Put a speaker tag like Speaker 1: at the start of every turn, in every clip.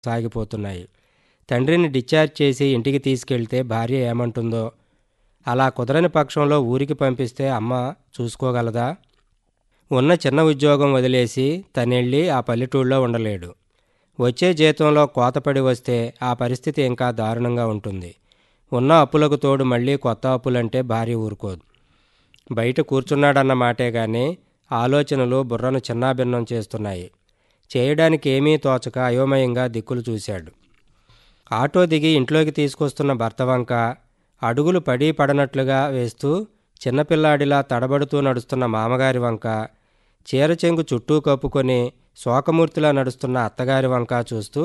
Speaker 1: సాగిపోతున్నాయి తండ్రిని డిశ్చార్జ్ చేసి ఇంటికి తీసుకెళ్తే భార్య ఏమంటుందో అలా కుదరని పక్షంలో ఊరికి పంపిస్తే అమ్మ చూసుకోగలదా ఉన్న చిన్న ఉద్యోగం వదిలేసి తనెళ్ళి ఆ పల్లెటూళ్ళలో ఉండలేడు వచ్చే జీతంలో కోతపడి వస్తే ఆ పరిస్థితి ఇంకా దారుణంగా ఉంటుంది ఉన్న అప్పులకు తోడు మళ్ళీ కొత్త అప్పులంటే భార్య ఊరుకోదు బయట కూర్చున్నాడన్న మాటే గాని ఆలోచనలు బుర్రను చిన్నాభిన్నం చేస్తున్నాయి చేయడానికి ఏమీ తోచక అయోమయంగా దిక్కులు చూశాడు ఆటో దిగి ఇంట్లోకి తీసుకొస్తున్న భర్త వంక అడుగులు పడి పడనట్లుగా వేస్తూ చిన్నపిల్లాడిలా తడబడుతూ నడుస్తున్న మామగారి వంక చీరచెంగు చుట్టూ కప్పుకొని శోకమూర్తిలా నడుస్తున్న అత్తగారి వంక చూస్తూ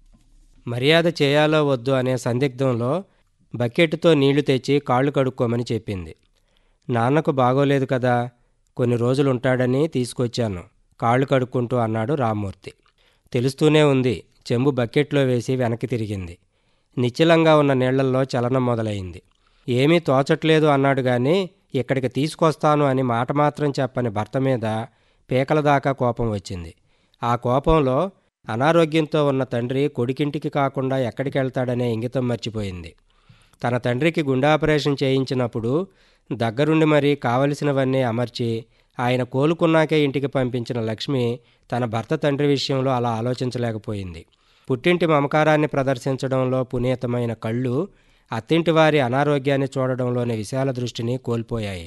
Speaker 1: మర్యాద చేయాలో వద్దు అనే సందిగ్ధంలో బకెట్తో నీళ్లు తెచ్చి కాళ్ళు కడుక్కోమని చెప్పింది నాన్నకు బాగోలేదు కదా కొన్ని రోజులు ఉంటాడని తీసుకొచ్చాను కాళ్ళు కడుక్కుంటూ అన్నాడు రామ్మూర్తి తెలుస్తూనే ఉంది చెంబు బకెట్లో వేసి వెనక్కి తిరిగింది నిశ్చలంగా ఉన్న నీళ్లల్లో చలనం మొదలైంది ఏమీ తోచట్లేదు అన్నాడు గాని ఇక్కడికి తీసుకొస్తాను అని మాట మాత్రం చెప్పని భర్త మీద పీకల దాకా కోపం వచ్చింది ఆ కోపంలో అనారోగ్యంతో ఉన్న తండ్రి కొడుకింటికి కాకుండా ఎక్కడికి వెళ్తాడనే ఇంగితం మర్చిపోయింది తన తండ్రికి గుండె ఆపరేషన్ చేయించినప్పుడు దగ్గరుండి మరీ కావలసినవన్నీ అమర్చి ఆయన కోలుకున్నాకే ఇంటికి పంపించిన లక్ష్మి తన భర్త తండ్రి విషయంలో అలా ఆలోచించలేకపోయింది పుట్టింటి మమకారాన్ని ప్రదర్శించడంలో పునీతమైన కళ్ళు అత్తింటి వారి అనారోగ్యాన్ని చూడడంలోని విశాల దృష్టిని కోల్పోయాయి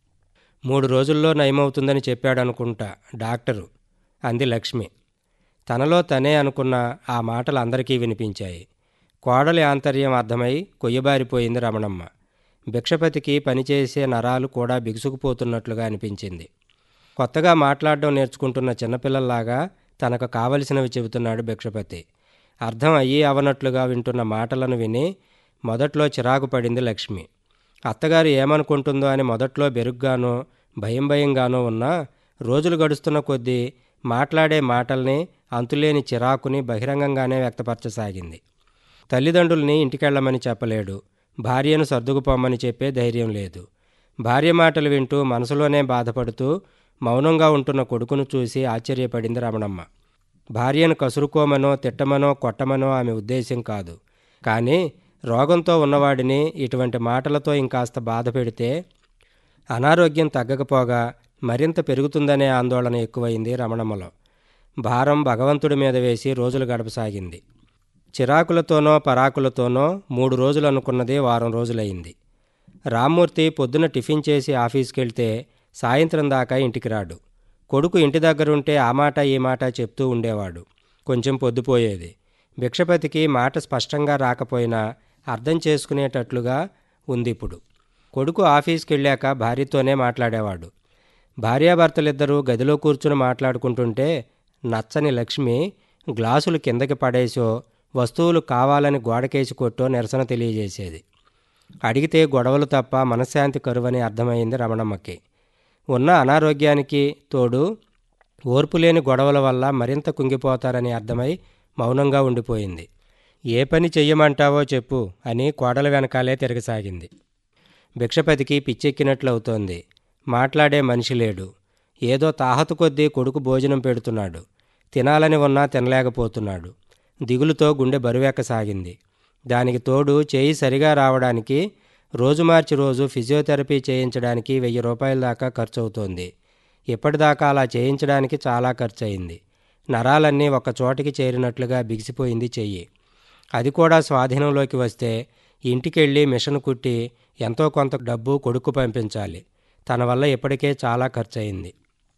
Speaker 1: మూడు రోజుల్లో నయమవుతుందని చెప్పాడనుకుంటా డాక్టరు అంది లక్ష్మి తనలో తనే అనుకున్న ఆ మాటలు అందరికీ వినిపించాయి కోడలి ఆంతర్యం అర్థమై కొయ్యబారిపోయింది రమణమ్మ భిక్షపతికి పనిచేసే నరాలు కూడా బిగుసుకుపోతున్నట్లుగా అనిపించింది కొత్తగా మాట్లాడడం నేర్చుకుంటున్న చిన్నపిల్లల్లాగా తనకు కావలసినవి చెబుతున్నాడు భిక్షపతి అర్థం అయ్యి అవనట్లుగా వింటున్న మాటలను విని మొదట్లో చిరాకు పడింది లక్ష్మి అత్తగారు ఏమనుకుంటుందో అని మొదట్లో బెరుగ్గానో భయం భయంగానో ఉన్నా రోజులు గడుస్తున్న కొద్దీ మాట్లాడే మాటల్ని అంతులేని చిరాకుని బహిరంగంగానే వ్యక్తపరచసాగింది తల్లిదండ్రుల్ని ఇంటికెళ్ళమని చెప్పలేడు భార్యను సర్దుకుపోమ్మని చెప్పే ధైర్యం లేదు భార్య మాటలు వింటూ మనసులోనే బాధపడుతూ మౌనంగా ఉంటున్న కొడుకును చూసి ఆశ్చర్యపడింది రమణమ్మ భార్యను కసురుకోమనో తిట్టమనో కొట్టమనో ఆమె ఉద్దేశం కాదు కానీ రోగంతో ఉన్నవాడిని ఇటువంటి మాటలతో ఇంకాస్త బాధ పెడితే అనారోగ్యం తగ్గకపోగా మరింత పెరుగుతుందనే ఆందోళన ఎక్కువైంది రమణమ్మలో భారం భగవంతుడి మీద వేసి రోజులు గడపసాగింది చిరాకులతోనో పరాకులతోనో మూడు రోజులు అనుకున్నది వారం రోజులైంది రామ్మూర్తి పొద్దున టిఫిన్ చేసి ఆఫీస్కి వెళ్తే సాయంత్రం దాకా ఇంటికి రాడు కొడుకు ఇంటి దగ్గరుంటే ఆ మాట ఈ మాట చెప్తూ ఉండేవాడు కొంచెం పొద్దుపోయేది భిక్షపతికి మాట స్పష్టంగా రాకపోయినా అర్థం చేసుకునేటట్లుగా ఉంది ఇప్పుడు కొడుకు ఆఫీస్కి వెళ్ళాక భార్యతోనే మాట్లాడేవాడు భార్యాభర్తలిద్దరూ గదిలో కూర్చుని మాట్లాడుకుంటుంటే నచ్చని లక్ష్మి గ్లాసులు కిందకి పడేసో వస్తువులు కావాలని గోడకేసి కొట్టో నిరసన తెలియజేసేది అడిగితే గొడవలు తప్ప మనశ్శాంతి కరువని అర్థమైంది రమణమ్మకి ఉన్న అనారోగ్యానికి తోడు ఓర్పులేని గొడవల వల్ల మరింత కుంగిపోతారని అర్థమై మౌనంగా ఉండిపోయింది ఏ పని చెయ్యమంటావో చెప్పు అని కోడల వెనకాలే తిరగసాగింది భిక్షపతికి పిచ్చెక్కినట్లవుతోంది మాట్లాడే మనిషి లేడు ఏదో తాహతు కొద్దీ కొడుకు భోజనం పెడుతున్నాడు తినాలని ఉన్నా తినలేకపోతున్నాడు దిగులుతో గుండె బరువెక్కసాగింది దానికి తోడు చేయి సరిగా రావడానికి రోజు మార్చి రోజు ఫిజియోథెరపీ చేయించడానికి వెయ్యి రూపాయల దాకా ఖర్చు అవుతోంది ఇప్పటిదాకా అలా చేయించడానికి చాలా ఖర్చు అయింది నరాలన్నీ ఒక చోటికి చేరినట్లుగా బిగిసిపోయింది చెయ్యి అది కూడా స్వాధీనంలోకి వస్తే ఇంటికెళ్ళి మిషన్ కుట్టి ఎంతో కొంత డబ్బు కొడుకు పంపించాలి తన వల్ల ఇప్పటికే చాలా ఖర్చు అయింది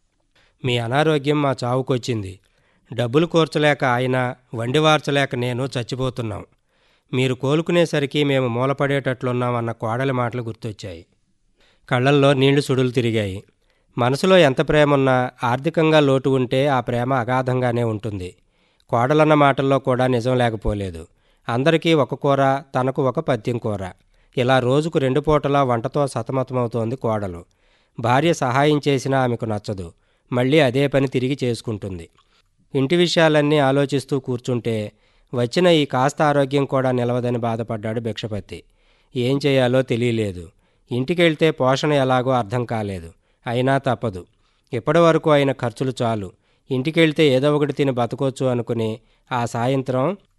Speaker 1: మీ అనారోగ్యం మా చావుకొచ్చింది డబ్బులు కూర్చలేక ఆయన వండి వార్చలేక నేను చచ్చిపోతున్నాం మీరు కోలుకునేసరికి మేము మూలపడేటట్లున్నామన్న కోడలి మాటలు గుర్తొచ్చాయి కళ్ళల్లో నీళ్లు సుడులు తిరిగాయి మనసులో ఎంత ప్రేమ ఉన్నా ఆర్థికంగా లోటు ఉంటే ఆ ప్రేమ అగాధంగానే ఉంటుంది కోడలన్న మాటల్లో కూడా నిజం లేకపోలేదు అందరికీ ఒక కూర తనకు ఒక పద్యం కూర ఇలా రోజుకు రెండు పూటలా వంటతో సతమతమవుతోంది కోడలు భార్య సహాయం చేసినా ఆమెకు నచ్చదు మళ్ళీ అదే పని తిరిగి చేసుకుంటుంది ఇంటి విషయాలన్నీ ఆలోచిస్తూ కూర్చుంటే వచ్చిన ఈ కాస్త ఆరోగ్యం కూడా నిలవదని బాధపడ్డాడు భిక్షపతి ఏం చేయాలో తెలియలేదు ఇంటికెళ్తే పోషణ ఎలాగో అర్థం కాలేదు అయినా తప్పదు ఇప్పటి వరకు అయిన ఖర్చులు చాలు ఇంటికెళ్తే ఏదో ఒకటి తిని బతకొచ్చు అనుకుని ఆ సాయంత్రం